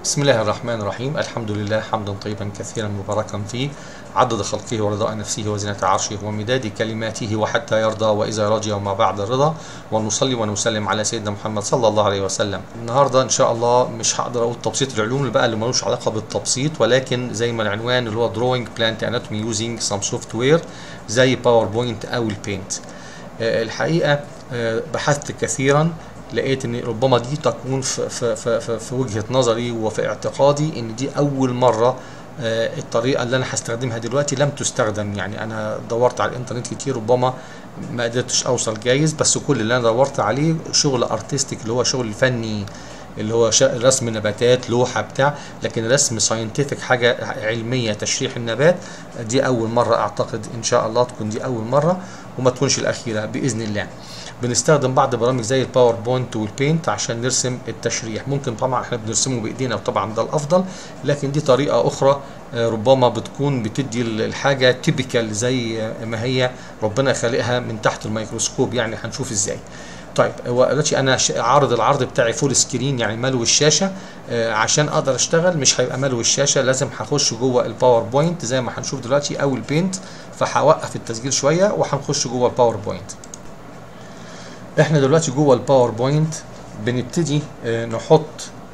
بسم الله الرحمن الرحيم الحمد لله حمدا طيبا كثيرا مباركا فيه عدد خلقه ورضاء نفسه وزنة عرشه ومداد كلماته وحتى يرضى وإذا رضي وما بعد الرضا ونصلي ونسلم على سيدنا محمد صلى الله عليه وسلم النهاردة إن شاء الله مش هقدر أقول تبسيط العلوم اللي بقى اللي ملوش علاقة بالتبسيط ولكن زي ما العنوان اللي هو drawing plant anatomy using some software زي باوربوينت أو البينت الحقيقة آه، بحثت كثيرا لقيت ان ربما دي تكون في, في, في, في, في وجهه نظري وفي اعتقادي ان دي اول مره آه، الطريقه اللي انا هستخدمها دلوقتي لم تستخدم يعني انا دورت على الانترنت كتير ربما ما قدرتش اوصل جايز بس كل اللي انا دورت عليه شغل ارتستيك اللي هو شغل فني اللي هو شا- رسم نباتات لوحه بتاع لكن رسم ساينتفك حاجه علميه تشريح النبات دي اول مره اعتقد ان شاء الله تكون دي اول مره وما تكونش الاخيره باذن الله بنستخدم بعض برامج زي الباوربوينت والبينت عشان نرسم التشريح ممكن طبعا احنا بنرسمه بايدينا وطبعا ده الافضل لكن دي طريقه اخرى آه، ربما بتكون بتدي الحاجه تيبيكال زي ما هي ربنا خالقها من تحت الميكروسكوب يعني هنشوف ازاي طيب هو دلوقتي انا ش- عارض العرض بتاعي فول سكرين يعني ملو الشاشه آه، عشان اقدر اشتغل مش هيبقى ملو الشاشه لازم هخش جوه الباوربوينت زي ما هنشوف دلوقتي او البينت فهوقف التسجيل شويه وهنخش جوه الباوربوينت احنا دلوقتي جوه الباوربوينت بنبتدي آه، نحط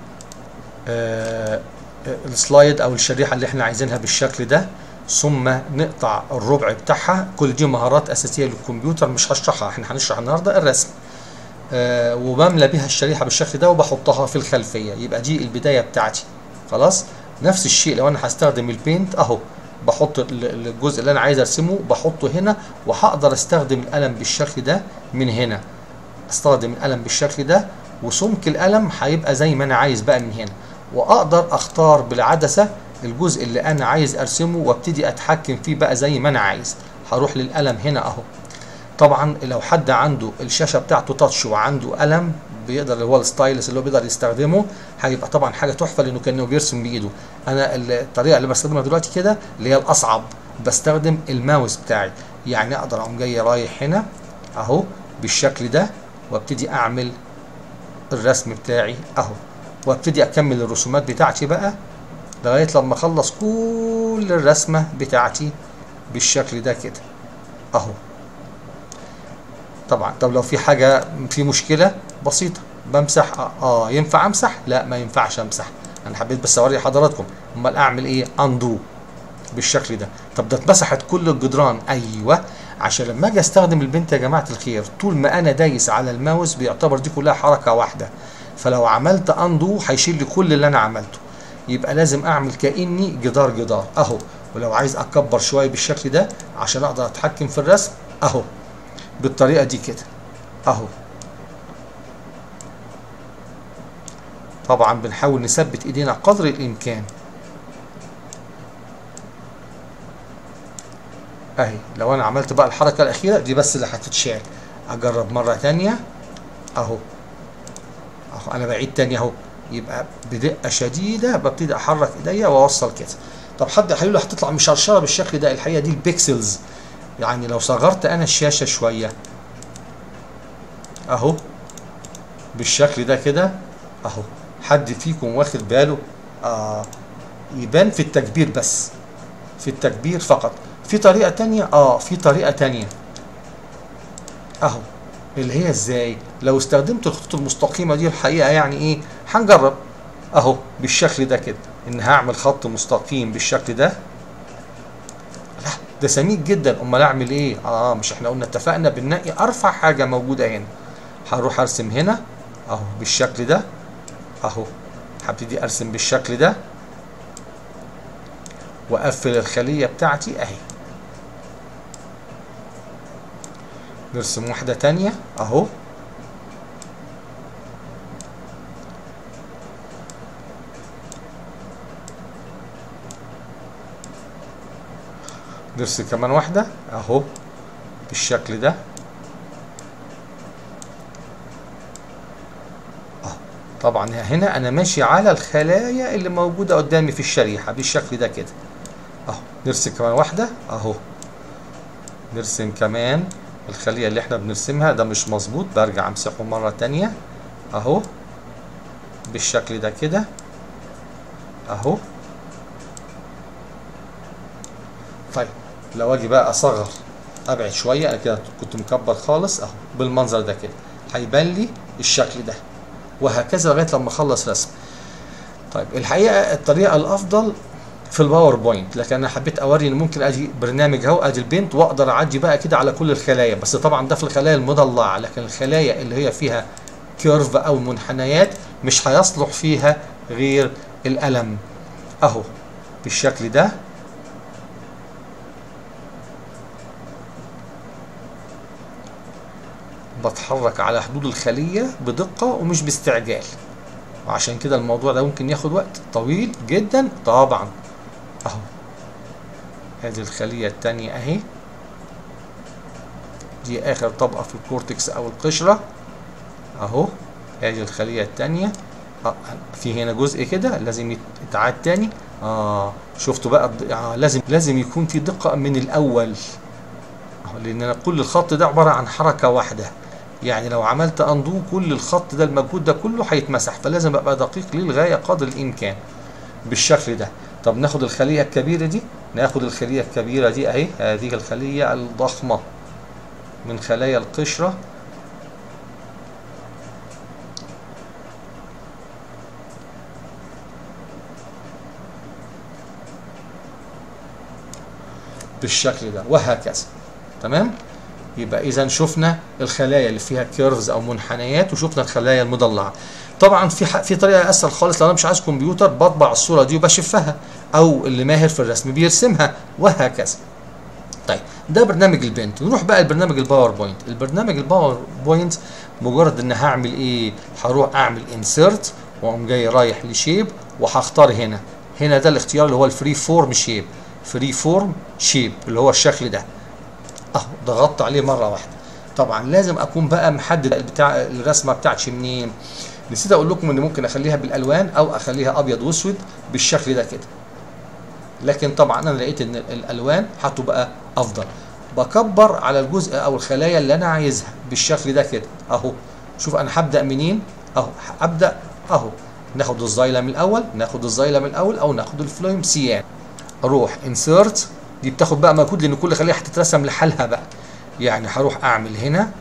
آه، آه، السلايد او الشريحه اللي احنا عايزينها بالشكل ده ثم نقطع الربع بتاعها كل دي مهارات اساسيه للكمبيوتر مش هشرحها احنا هنشرح النهارده الرسم آه، وبملى بيها الشريحه بالشكل ده وبحطها في الخلفيه يبقى دي البدايه بتاعتي خلاص نفس الشيء لو انا هستخدم البينت اهو بحط ال- الجزء اللي انا عايز ارسمه بحطه هنا وهقدر استخدم القلم بالشكل ده من هنا استخدم القلم بالشكل ده وسمك القلم هيبقى زي ما انا عايز بقى من هنا واقدر اختار بالعدسه الجزء اللي انا عايز ارسمه وابتدي اتحكم فيه بقى زي ما انا عايز هروح للقلم هنا اهو طبعا لو حد عنده الشاشه بتاعته تاتش وعنده قلم بيقدر اللي هو الستايلس اللي هو بيقدر يستخدمه هيبقى طبعا حاجه تحفه لانه كانه بيرسم بايده انا الطريقه اللي بستخدمها دلوقتي كده اللي هي الاصعب بستخدم الماوس بتاعي يعني اقدر اقوم جاي رايح هنا اهو بالشكل ده وابتدي اعمل الرسم بتاعي اهو وابتدي اكمل الرسومات بتاعتي بقى لغايه لما اخلص كل الرسمه بتاعتي بالشكل ده كده اهو طبعا طب لو في حاجه في مشكله بسيطه بمسح اه, آه ينفع امسح لا ما ينفعش امسح انا حبيت بس اوري حضراتكم امال اعمل ايه اندو بالشكل ده طب ده اتمسحت كل الجدران ايوه عشان لما اجي استخدم البنت يا جماعه الخير طول ما انا دايس على الماوس بيعتبر دي كلها حركه واحده فلو عملت اندو هيشيل لي كل اللي انا عملته يبقى لازم اعمل كاني جدار جدار اهو ولو عايز اكبر شويه بالشكل ده عشان اقدر اتحكم في الرسم اهو بالطريقه دي كده اهو طبعا بنحاول نثبت ايدينا قدر الامكان اهي لو انا عملت بقى الحركه الاخيره دي بس اللي هتتشال اجرب مره تانية اهو اهو انا بعيد تاني اهو يبقى بدقه شديده ببتدي احرك ايديا واوصل كده طب حد هيقول لي هتطلع مشرشره بالشكل ده الحقيقه دي البيكسلز يعني لو صغرت انا الشاشه شويه اهو بالشكل ده كده اهو حد فيكم واخد باله آه يبان في التكبير بس في التكبير فقط في طريقة تانية اه في طريقة تانية اهو اللي هي ازاي لو استخدمت الخطوط المستقيمة دي الحقيقة يعني ايه هنجرب اهو بالشكل ده كده ان هعمل خط مستقيم بالشكل ده لا ده سميك جدا امال اعمل ايه اه مش احنا قلنا اتفقنا بنلاقي ارفع حاجة موجودة هنا هروح ارسم هنا اهو بالشكل ده اهو هبتدي ارسم بالشكل ده واقفل الخليه بتاعتي اهي نرسم واحده تانية اهو نرسم كمان واحده اهو بالشكل ده طبعا هنا انا ماشي على الخلايا اللي موجوده قدامي في الشريحه بالشكل ده كده اهو نرسم كمان واحده اهو نرسم كمان الخليه اللي احنا بنرسمها ده مش مظبوط برجع امسحه مره تانية اهو بالشكل ده كده اهو طيب لو اجي بقى اصغر ابعد شويه انا كده كنت مكبر خالص اهو بالمنظر ده كده هيبان لي الشكل ده وهكذا لغايه لما اخلص رسم طيب الحقيقه الطريقه الافضل في الباوربوينت لكن انا حبيت اوري ان ممكن ادي برنامج اهو ادي البنت واقدر اعدي بقى كده على كل الخلايا بس طبعا ده في الخلايا المضلعه لكن الخلايا اللي هي فيها كيرف او منحنيات مش هيصلح فيها غير القلم اهو بالشكل ده بتحرك على حدود الخلية بدقة ومش باستعجال وعشان كده الموضوع ده ممكن ياخد وقت طويل جدا طبعا اهو هذه الخلية التانية اهي دي اخر طبقة في الكورتكس او القشرة اهو هذه الخلية التانية آه في هنا جزء كده لازم يتعاد تاني اه شفتوا بقى آه لازم لازم يكون في دقة من الاول اهو لان أنا كل الخط ده عبارة عن حركة واحدة يعني لو عملت اندو كل الخط ده المجهود ده كله هيتمسح فلازم ابقى دقيق للغايه قدر الامكان بالشكل ده طب ناخد الخليه الكبيره دي ناخد الخليه الكبيره دي اهي هذه الخليه الضخمه من خلايا القشره بالشكل ده وهكذا تمام يبقى اذا شفنا الخلايا اللي فيها كيرفز او منحنيات وشفنا الخلايا المضلعه طبعا في في طريقه اسهل خالص لو انا مش عايز كمبيوتر بطبع الصوره دي وبشفها او اللي ماهر في الرسم بيرسمها وهكذا طيب ده برنامج البنت نروح بقى لبرنامج الباوربوينت البرنامج الباوربوينت مجرد ان هعمل ايه هروح اعمل انسيرت واقوم جاي رايح لشيب وهختار هنا هنا ده الاختيار اللي هو الفري فورم شيب فري فورم شيب اللي هو الشكل ده اهو ضغطت عليه مره واحده طبعا لازم اكون بقى محدد بتاع الرسمه بتاعتي منين نسيت اقول لكم ان ممكن اخليها بالالوان او اخليها ابيض واسود بالشكل ده كده لكن طبعا انا لقيت ان الالوان هتبقى افضل بكبر على الجزء او الخلايا اللي انا عايزها بالشكل ده كده اهو شوف انا هبدا منين اهو ابدا اهو ناخد الزايلم الاول ناخد الزايلم الاول او ناخد الفلويم سيان اروح انسيرت دي بتاخد بقى مجهود لان كل خليه هتترسم لحالها بقى يعني هروح اعمل هنا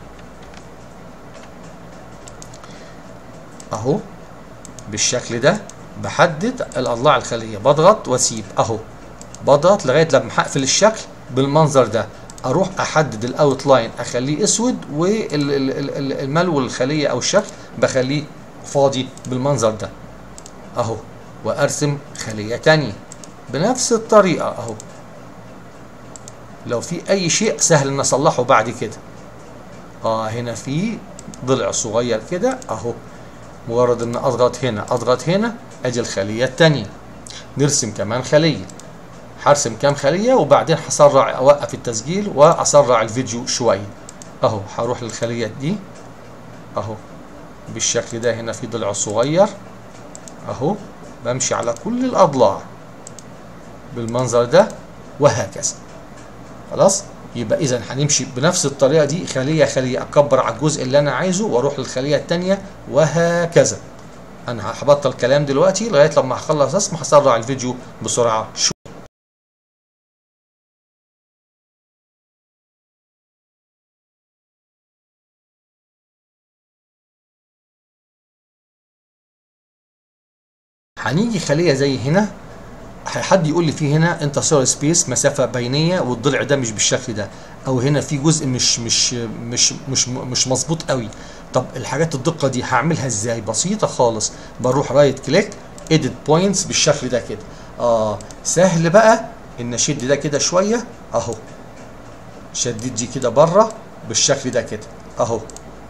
اهو بالشكل ده بحدد الاضلاع الخليه بضغط واسيب اهو بضغط لغايه لما هقفل الشكل بالمنظر ده اروح احدد الاوت لاين اخليه اسود والملو الخليه او الشكل بخليه فاضي بالمنظر ده اهو وارسم خليه تانية بنفس الطريقه اهو لو في اي شيء سهل ان اصلحه بعد كده اه هنا في ضلع صغير كده اهو مجرد ان اضغط هنا اضغط هنا ادي الخليه الثانيه نرسم كمان خليه هرسم كام خليه وبعدين هسرع اوقف التسجيل واسرع الفيديو شويه اهو هروح للخليه دي اهو بالشكل ده هنا في ضلع صغير اهو بمشي على كل الاضلاع بالمنظر ده وهكذا خلاص يبقى اذا هنمشي بنفس الطريقه دي خليه خليه اكبر على الجزء اللي انا عايزه واروح للخليه الثانيه وهكذا انا هبطل كلام دلوقتي لغايه لما هخلص رسم هسرع الفيديو بسرعه شو هنيجي خليه زي هنا حد يقول لي في هنا انتصار سبيس مسافه بينيه والضلع ده مش بالشكل ده او هنا في جزء مش مش مش مش مش مظبوط قوي طب الحاجات الدقه دي هعملها ازاي بسيطه خالص بروح رايت كليك اديت بوينتس بالشكل ده كده اه سهل بقى ان اشد ده كده شويه اهو شديت دي كده بره بالشكل ده كده اهو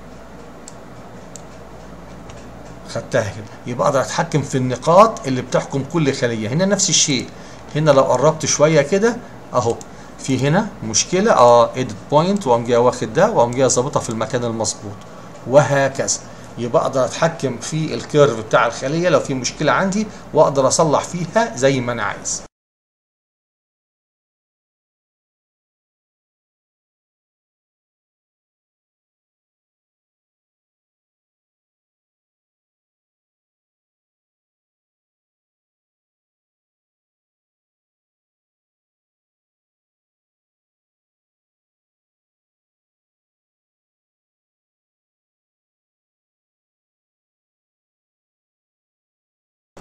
خدتها كده يبقى اقدر اتحكم في النقاط اللي بتحكم كل خليه هنا نفس الشيء هنا لو قربت شويه كده اهو في هنا مشكله اه اديت بوينت واقوم جاي واخد ده واقوم جاي ظابطها في المكان المظبوط وهكذا يبقى اقدر اتحكم في الكيرف بتاع الخليه لو في مشكله عندي واقدر اصلح فيها زي ما انا عايز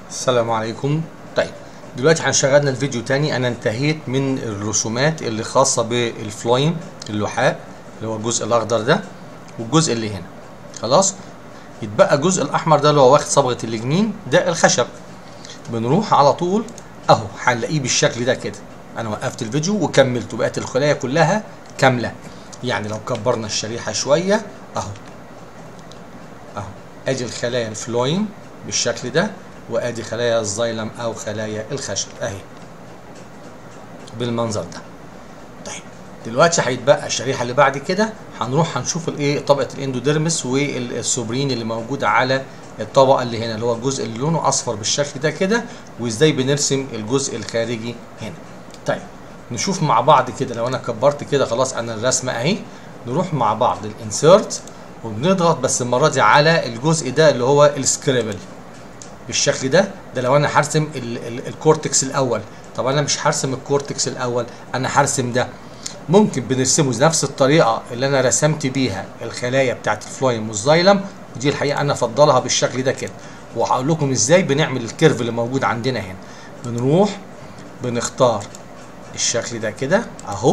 السلام عليكم طيب دلوقتي هنشغلنا الفيديو تاني انا انتهيت من الرسومات اللي خاصة بالفلويم اللحاء اللي هو الجزء الاخضر ده والجزء اللي هنا خلاص يتبقى الجزء الاحمر ده اللي هو واخد صبغة الجنين ده الخشب بنروح على طول اهو هنلاقيه بالشكل ده كده انا وقفت الفيديو وكملته بقت الخلايا كلها كاملة يعني لو كبرنا الشريحة شوية اهو اهو ادي الخلايا الفلويم بالشكل ده وادي خلايا الزايلم او خلايا الخشب اهي بالمنظر ده طيب دلوقتي هيتبقى الشريحه اللي بعد كده هنروح هنشوف الايه طبقه الاندوديرمس والسوبرين اللي موجوده على الطبقه اللي هنا اللي هو الجزء اللي لونه اصفر بالشكل ده كده وازاي بنرسم الجزء الخارجي هنا طيب نشوف مع بعض كده لو انا كبرت كده خلاص انا الرسمه اهي نروح مع بعض الانسيرت وبنضغط بس المره دي على الجزء ده اللي هو السكريبل بالشكل ده ده لو انا هرسم ال ال الكورتكس الاول طب انا مش هرسم الكورتكس الاول انا هرسم ده ممكن بنرسمه نفس الطريقه اللي انا رسمت بيها الخلايا بتاعت الفلويم والزايلم ودي الحقيقه انا افضلها بالشكل ده كده وهقول لكم ازاي بنعمل الكيرف اللي موجود عندنا هنا بنروح بنختار الشكل ده كده اهو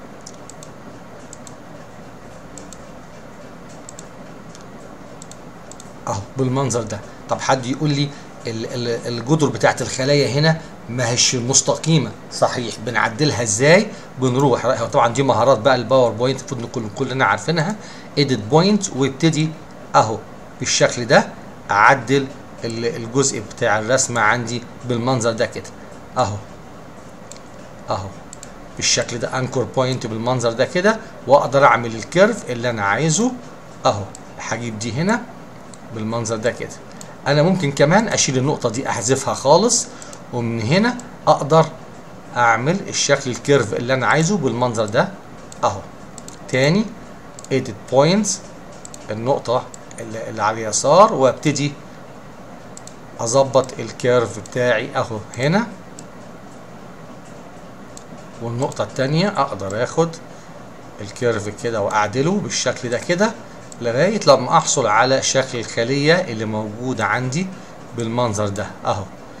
اهو بالمنظر ده طب حد يقول لي الجدر بتاعت الخلايا هنا ما هيش مستقيمه صحيح بنعدلها ازاي بنروح طبعا دي مهارات بقى الباوربوينت المفروض كلنا عارفينها ايديت بوينت وابتدي اهو بالشكل ده اعدل الجزء بتاع الرسمه عندي بالمنظر ده كده اهو اهو بالشكل ده انكور بوينت بالمنظر ده كده واقدر اعمل الكيرف اللي انا عايزه اهو هجيب دي هنا بالمنظر ده كده انا ممكن كمان اشيل النقطة دي احذفها خالص ومن هنا اقدر اعمل الشكل الكيرف اللي انا عايزه بالمنظر ده اهو تاني edit points النقطة اللي على اليسار وابتدي اظبط الكيرف بتاعي اهو هنا والنقطة التانية اقدر اخد الكيرف كده واعدله بالشكل ده كده لغاية لما أحصل على شكل الخلية اللي موجودة عندي بالمنظر ده أهو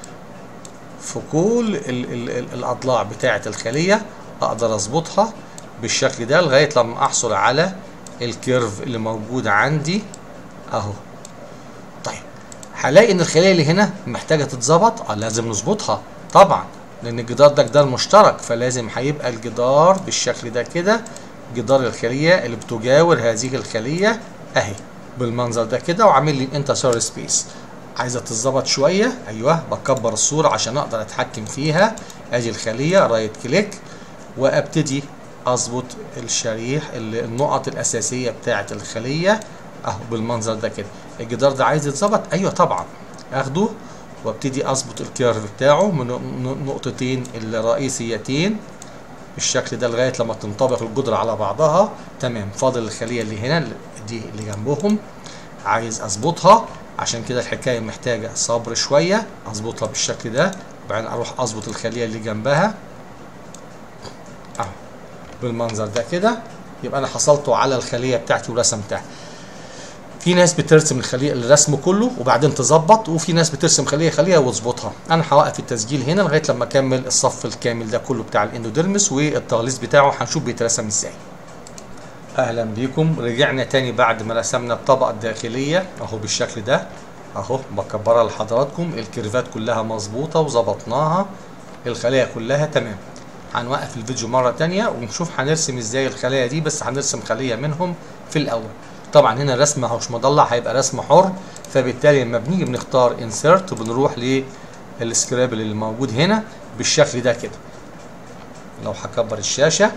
في كل ال ال ال الأضلاع بتاعة الخلية أقدر أظبطها بالشكل ده لغاية لما أحصل على الكيرف اللي موجود عندي أهو طيب هلاقي إن الخلية اللي هنا محتاجة تتظبط أه لازم نظبطها طبعا لأن الجدار ده جدار مشترك فلازم هيبقى الجدار بالشكل ده كده جدار الخلية اللي بتجاور هذه الخلية اهي بالمنظر ده كده وعامل لي انترسيلر سبيس عايزه تتظبط شويه ايوه بكبر الصوره عشان اقدر اتحكم فيها ادي الخليه رايت كليك وابتدي اظبط الشريح النقط الاساسيه بتاعه الخليه اهو بالمنظر ده كده الجدار ده عايز يتظبط ايوه طبعا اخده وابتدي اظبط الكيرف بتاعه من نقطتين الرئيسيتين بالشكل ده لغايه لما تنطبق الجدرة على بعضها تمام فاضل الخليه اللي هنا دي اللي جنبهم عايز اظبطها عشان كده الحكايه محتاجه صبر شويه اظبطها بالشكل ده وبعدين اروح اظبط الخليه اللي جنبها اهو بالمنظر ده كده يبقى انا حصلت على الخليه بتاعتي ورسمتها في ناس بترسم الخليه الرسم كله وبعدين تظبط وفي ناس بترسم خليه خليه وتظبطها انا هوقف التسجيل هنا لغايه لما اكمل الصف الكامل ده كله بتاع الاندوديرمس والتغليظ بتاعه هنشوف بيترسم ازاي اهلا بيكم رجعنا تاني بعد ما رسمنا الطبقه الداخليه اهو بالشكل ده اهو بكبرها لحضراتكم الكيرفات كلها مظبوطه وظبطناها الخلايا كلها تمام هنوقف الفيديو مره تانية ونشوف هنرسم ازاي الخلايا دي بس هنرسم خليه منهم في الاول طبعا هنا الرسم مش مضلع هيبقى رسم حر فبالتالي لما بنيجي بنختار انسيرت بنروح للسكرابل اللي موجود هنا بالشكل ده كده لو هكبر الشاشه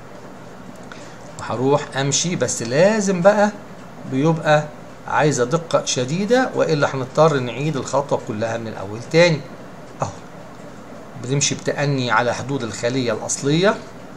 وهروح امشي بس لازم بقى بيبقى عايزه دقه شديده والا هنضطر نعيد الخطوه كلها من الاول تاني اهو بنمشي بتأني على حدود الخليه الاصليه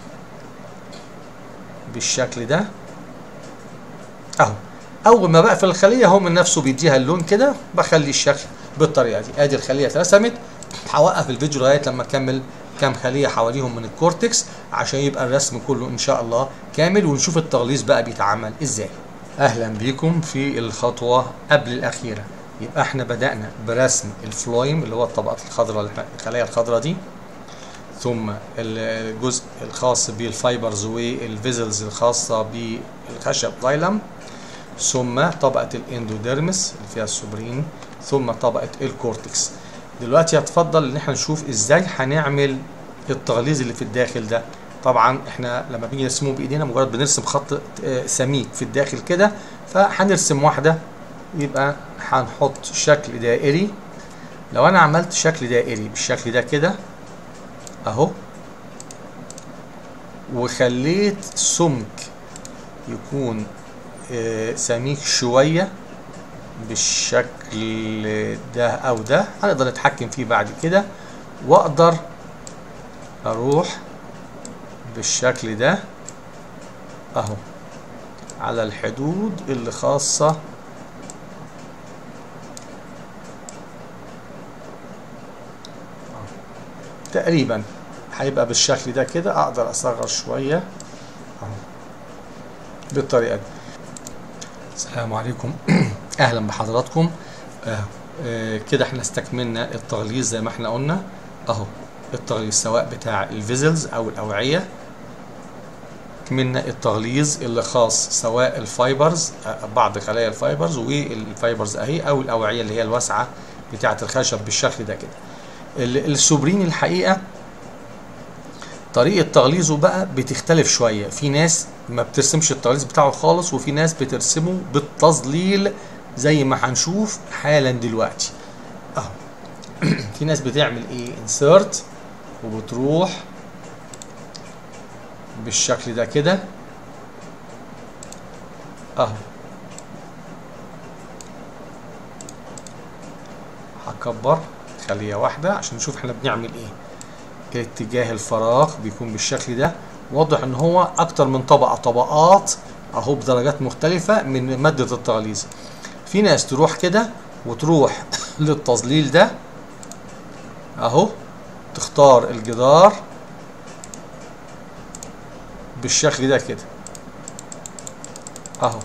بالشكل ده اهو اول ما بقفل الخليه هو من نفسه بيديها اللون كده بخلي الشكل بالطريقه دي ادي الخليه اترسمت هوقف الفيديو لغايه لما اكمل كام خليه حواليهم من الكورتكس عشان يبقى الرسم كله ان شاء الله كامل ونشوف التغليظ بقى بيتعمل ازاي اهلا بيكم في الخطوه قبل الاخيره يبقى احنا بدأنا برسم الفلويم اللي هو الطبقات الخضراء الخلايا الخضراء دي ثم الجزء الخاص بالفايبرز والفيزلز الخاصة بالخشب زايلم ثم طبقة الاندوديرمس اللي فيها السوبرين ثم طبقة الكورتكس دلوقتي هتفضل ان احنا نشوف ازاي هنعمل التغليظ اللي في الداخل ده طبعا احنا لما بنيجي نرسمه بايدينا مجرد بنرسم خط سميك في الداخل كده فهنرسم واحدة يبقى هنحط شكل دائري لو انا عملت شكل دائري بالشكل ده كده اهو وخليت سمك يكون آه سميك شوية بالشكل ده او ده هنقدر نتحكم فيه بعد كده واقدر اروح بالشكل ده اهو على الحدود اللي خاصة تقريبا هيبقى بالشكل ده كده اقدر اصغر شوية اهو بالطريقة دي السلام عليكم اهلا بحضراتكم آه آه كده احنا استكملنا التغليظ زي ما احنا قلنا اهو التغليظ سواء بتاع الفيزلز او الاوعيه كملنا التغليظ اللي خاص سواء الفايبرز آه بعض خلايا الفايبرز والفايبرز اهي او الاوعيه اللي هي الواسعه بتاعه الخشب بالشكل ده كده السوبرين الحقيقه طريقه تغليظه بقى بتختلف شويه في ناس ما بترسمش التغليظ بتاعه خالص وفي ناس بترسمه بالتظليل زي ما هنشوف حالا دلوقتي اهو في ناس بتعمل ايه انسيرت وبتروح بالشكل ده كده اهو هكبر خليه واحدة عشان نشوف احنا بنعمل ايه اتجاه الفراغ بيكون بالشكل ده واضح ان هو اكتر من طبقة طبقات اهو بدرجات مختلفة من مادة التغليظ في ناس تروح كده وتروح للتظليل ده اهو تختار الجدار بالشكل ده كده اهو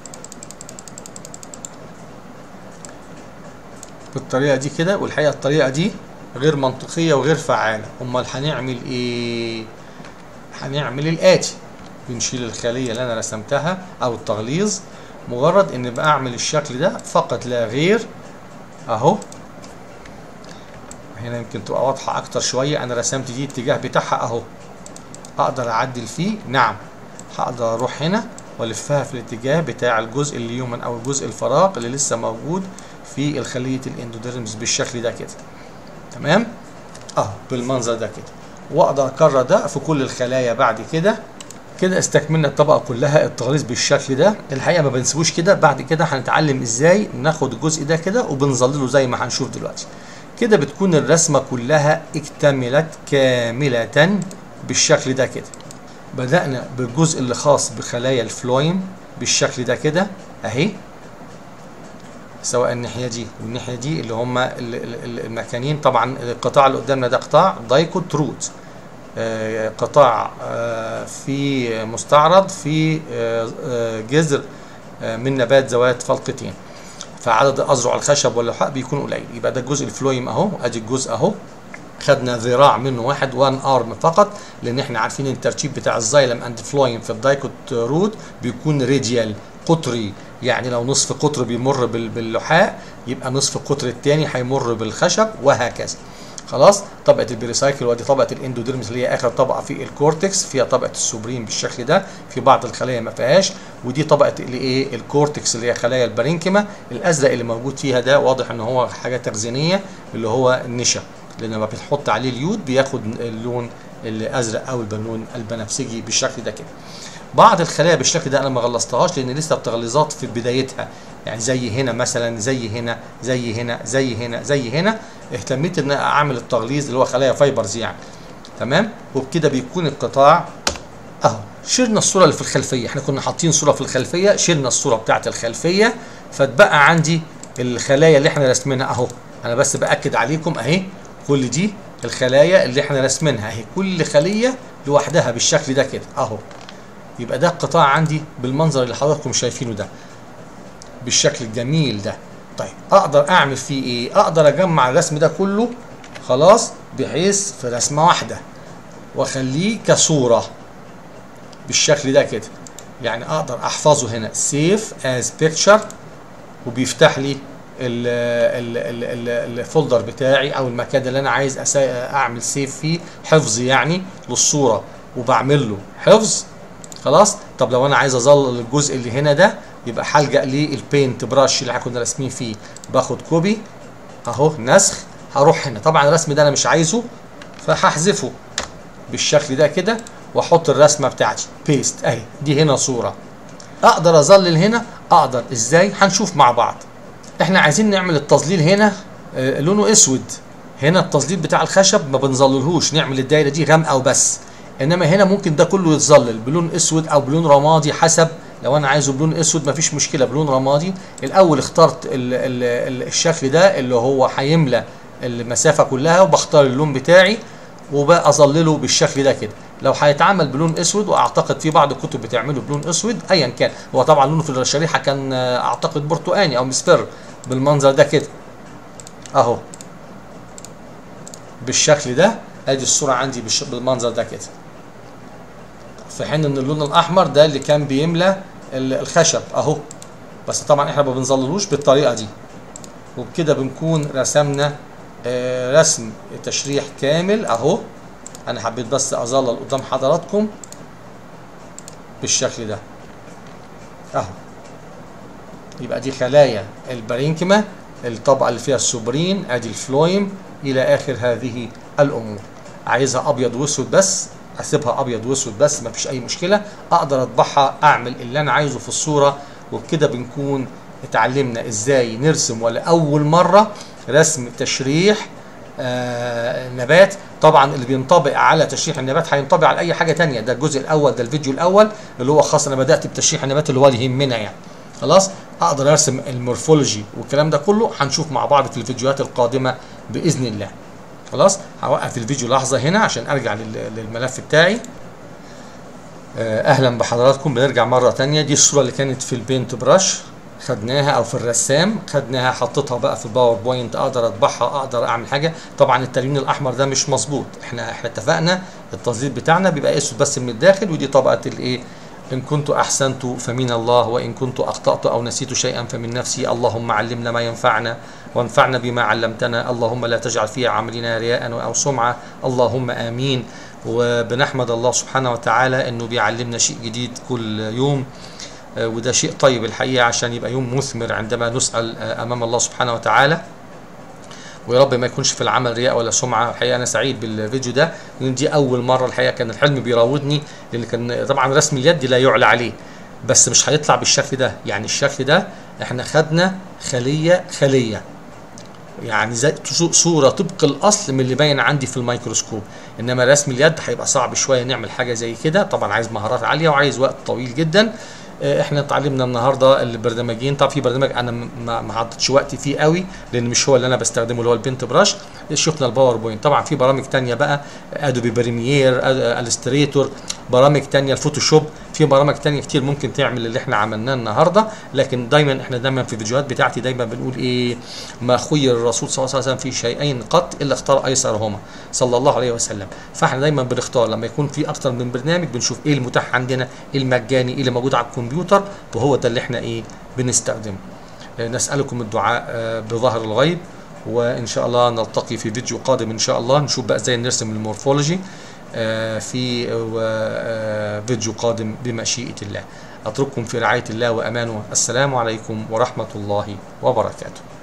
بالطريقة دي كده والحقيقة الطريقة دي غير منطقية وغير فعالة امال هنعمل ايه هنعمل الاتي بنشيل الخلية اللي انا رسمتها او التغليظ مجرد ان بقى اعمل الشكل ده فقط لا غير اهو هنا يمكن تبقى واضحة اكتر شوية انا رسمت دي الاتجاه بتاعها اهو اقدر اعدل فيه نعم هقدر اروح هنا والفها في الاتجاه بتاع الجزء اليومن او الجزء الفراغ اللي لسه موجود في الخلية الاندوديرمز بالشكل ده كده تمام اهو بالمنظر ده كده واقدر اكرر ده في كل الخلايا بعد كده كده استكملنا الطبقة كلها التغليظ بالشكل ده الحقيقة ما بنسيبوش كده بعد كده هنتعلم ازاي ناخد الجزء ده كده وبنظلله زي ما هنشوف دلوقتي كده بتكون الرسمة كلها اكتملت كاملة بالشكل ده كده بدأنا بالجزء اللي خاص بخلايا الفلويم بالشكل ده كده اهي سواء الناحية دي والناحية دي اللي هما المكانين طبعا القطاع اللي قدامنا ده قطاع دايكوت روت قطاع في مستعرض في جذر من نبات ذوات فلقتين فعدد اذرع الخشب واللحاء بيكون قليل يبقى ده الجزء الفلويم اهو ادي الجزء اهو خدنا ذراع منه واحد وان ارم فقط لان احنا عارفين الترتيب بتاع الزايلم اند فلويم في الدايكوت روت بيكون راديال قطري يعني لو نصف قطر بيمر باللحاء يبقى نصف القطر الثاني هيمر بالخشب وهكذا خلاص طبقه البريسايكل ودي طبقه الاندوديرمس اللي هي اخر طبقه في الكورتكس فيها طبقه السوبرين بالشكل ده في بعض الخلايا ما فيهاش ودي طبقه الايه الكورتكس اللي هي خلايا البارينكيما الازرق اللي موجود فيها ده واضح ان هو حاجه تخزينيه اللي هو النشا لان لما بتحط عليه اليود بياخد اللون الازرق او البنون البنفسجي بالشكل ده كده بعض الخلايا بالشكل ده انا ما غلصتهاش لان لسه التغليظات في بدايتها يعني زي هنا مثلا زي هنا زي هنا زي هنا زي هنا اهتميت ان اعمل التغليظ اللي هو خلايا فايبرز يعني تمام وبكده بيكون القطاع اهو شلنا الصوره اللي في الخلفيه احنا كنا حاطين صوره في الخلفيه شلنا الصوره بتاعه الخلفيه فاتبقى عندي الخلايا اللي احنا راسمينها اهو انا بس باكد عليكم اهي كل دي الخلايا اللي احنا راسمينها اهي كل خليه لوحدها بالشكل ده كده اهو يبقى ده القطاع عندي بالمنظر اللي حضراتكم شايفينه ده بالشكل الجميل ده طيب اقدر اعمل فيه ايه اقدر اجمع الرسم ده كله خلاص بحيث في رسمه واحده واخليه كصوره بالشكل ده كده يعني اقدر احفظه هنا سيف از بيكتشر وبيفتح لي الفولدر بتاعي او المكان اللي انا عايز أسا- اعمل سيف فيه حفظ يعني للصوره وبعمل له حفظ خلاص طب لو انا عايز اظلل الجزء اللي هنا ده يبقى هلجا للبينت براش اللي احنا كنا راسمين فيه باخد كوبي اهو نسخ هروح هنا طبعا الرسم ده انا مش عايزه فهحذفه بالشكل ده كده واحط الرسمه بتاعتي بيست اهي دي هنا صوره اقدر اظلل هنا اقدر ازاي هنشوف مع بعض احنا عايزين نعمل التظليل هنا آه، لونه اسود هنا التظليل بتاع الخشب ما بنظللهوش نعمل الدايره دي غامقه وبس انما هنا ممكن ده كله يتظلل بلون اسود او بلون رمادي حسب لو انا عايزه بلون اسود مفيش مشكله بلون رمادي الاول اخترت ال ال ال الشكل ده اللي هو هيملى المسافه كلها وبختار اللون بتاعي وبقى اظلله بالشكل ده كده لو هيتعمل بلون اسود واعتقد في بعض الكتب بتعمله بلون اسود ايا كان هو طبعا لونه في الشريحه كان آه، اعتقد برتقاني او مصفر بالمنظر ده كده اهو بالشكل ده ادي الصوره عندي بالش- بالمنظر ده كده في حين ان اللون الاحمر ده اللي كان بيملى ال- الخشب اهو بس طبعا احنا ما بنظللوش بالطريقه دي وبكده بنكون رسمنا آه، رسم تشريح كامل اهو انا حبيت بس اظلل قدام حضراتكم بالشكل ده اهو يبقى دي خلايا البارينكما الطبقه اللي فيها السوبرين ادي الفلويم الى اخر هذه الامور عايزها ابيض واسود بس اسيبها ابيض واسود بس مفيش اي مشكله اقدر اطبعها اعمل اللي انا عايزه في الصوره وبكده بنكون اتعلمنا ازاي نرسم ولا اول مره رسم تشريح آه نبات طبعا اللي بينطبق على تشريح النبات هينطبق على اي حاجه تانية ده الجزء الاول ده الفيديو الاول اللي هو خاص انا بدات بتشريح النبات اللي هو اللي يهمنا يعني خلاص اقدر ارسم المورفولوجي والكلام ده كله هنشوف مع بعض في الفيديوهات القادمه باذن الله خلاص هوقف الفيديو لحظه هنا عشان ارجع لل- للملف بتاعي آه، اهلا بحضراتكم بنرجع مره تانية دي الصوره اللي كانت في البينت براش خدناها او في الرسام خدناها حطيتها بقى في الباوربوينت اقدر اطبعها اقدر اعمل حاجه طبعا التلوين الاحمر ده مش مظبوط احنا احنا اتفقنا التظليل بتاعنا بيبقى اسود بس من الداخل ودي طبقه الايه ان كنت احسنت فمن الله وان كنت اخطات او نسيت شيئا فمن نفسي اللهم علمنا ما ينفعنا وانفعنا بما علمتنا اللهم لا تجعل في عملنا رياء او سمعه اللهم امين وبنحمد الله سبحانه وتعالى انه بيعلمنا شيء جديد كل يوم آه، وده شيء طيب الحقيقه عشان يبقى يوم مثمر عندما نسال آه، امام الله سبحانه وتعالى ويا رب ما يكونش في العمل رياء ولا سمعه الحقيقه انا سعيد بالفيديو ده لان دي اول مره الحقيقه كان الحلم بيراودني لان كان طبعا رسم اليد لا يعلى عليه بس مش هيطلع بالشكل ده يعني الشكل ده احنا خدنا خليه خليه يعني زي صوره طبق الاصل من اللي باين عندي في الميكروسكوب انما رسم اليد هيبقى صعب شويه نعمل حاجه زي كده طبعا عايز مهارات عاليه وعايز وقت طويل جدا آه، احنا اتعلمنا النهارده البرنامجين طبعا في برنامج انا م- ما ما حطيتش وقت فيه قوي لان مش هو اللي انا بستخدمه اللي هو البنت براش شفنا الباوربوينت طبعا في برامج تانية بقى ادوبي بريمير الستريتور برامج تانية الفوتوشوب في برامج تانية كتير ممكن تعمل اللي احنا عملناه النهارده لكن دايما احنا دايما في الفيديوهات بتاعتي دايما بنقول ايه ما خير الرسول صلى الله عليه وسلم في شيئين قط الا اختار ايسرهما صلى الله عليه وسلم فاحنا دايما بنختار لما يكون في اكتر من برنامج بنشوف ايه المتاح عندنا ايه المجاني ايه اللي موجود على الكمبيوتر وهو ده اللي احنا ايه بنستخدمه آه، نسالكم الدعاء آه، بظهر الغيب وان شاء الله نلتقي في فيديو قادم ان شاء الله نشوف بقى ازاي نرسم المورفولوجي آه، في آه، فيديو قادم بمشيئه الله اترككم في رعايه الله وامانه السلام عليكم ورحمه الله وبركاته